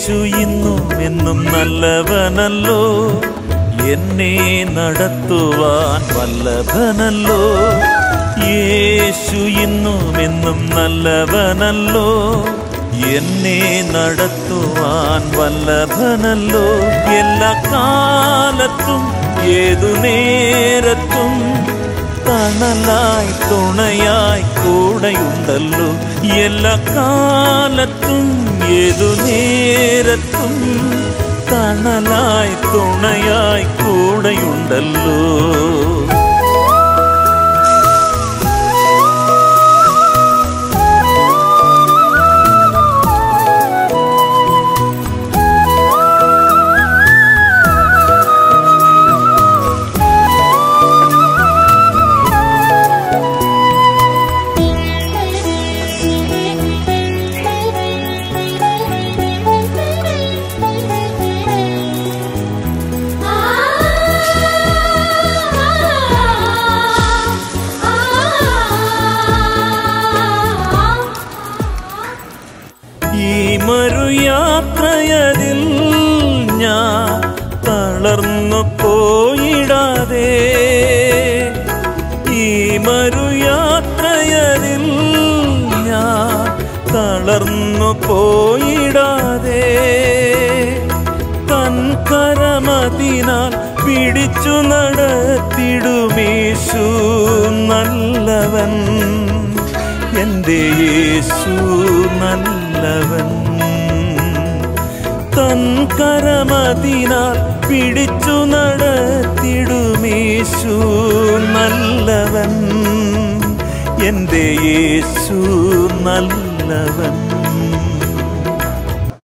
യേശു ഇന്നും എന്നും നല്ലവനല്ലോ എന്നെ നടത്തുവാൻ വല്ലഭനല്ലോ യേശു ഇന്നും എന്നും നല്ലവനല്ലോ എന്നെ നടത്തുവാൻ വല്ലഭനല്ലോ എല്ലാ കാലത്തും ഏതു നേരത്തും തണലായി തുണയായി കൂടെയുണ്ടല്ലോ എല്ലാ കാലത്തും ഏതു നേരത്തും തണലായി തുണയായി കൂടെയുണ്ടല്ലോ ഈ മറുയാത്രയതിൽ ഞാൻ തളർന്നു പോയിടാതെ ഈ മറുയാത്രയതിൽ ഞാൻ തളർന്നു പോയിടാതെ തൻ കരമതിനാൽ പിടിച്ചു നടത്തിടുമേശു നല്ലവൻ എൻ്റെ യേശു നല്ലവൻ തൻ കരമതിനാൽ പിടിച്ചു നടത്തിടുമേശു നല്ലവൻ എൻ്റെ യേശു നല്ലവൻ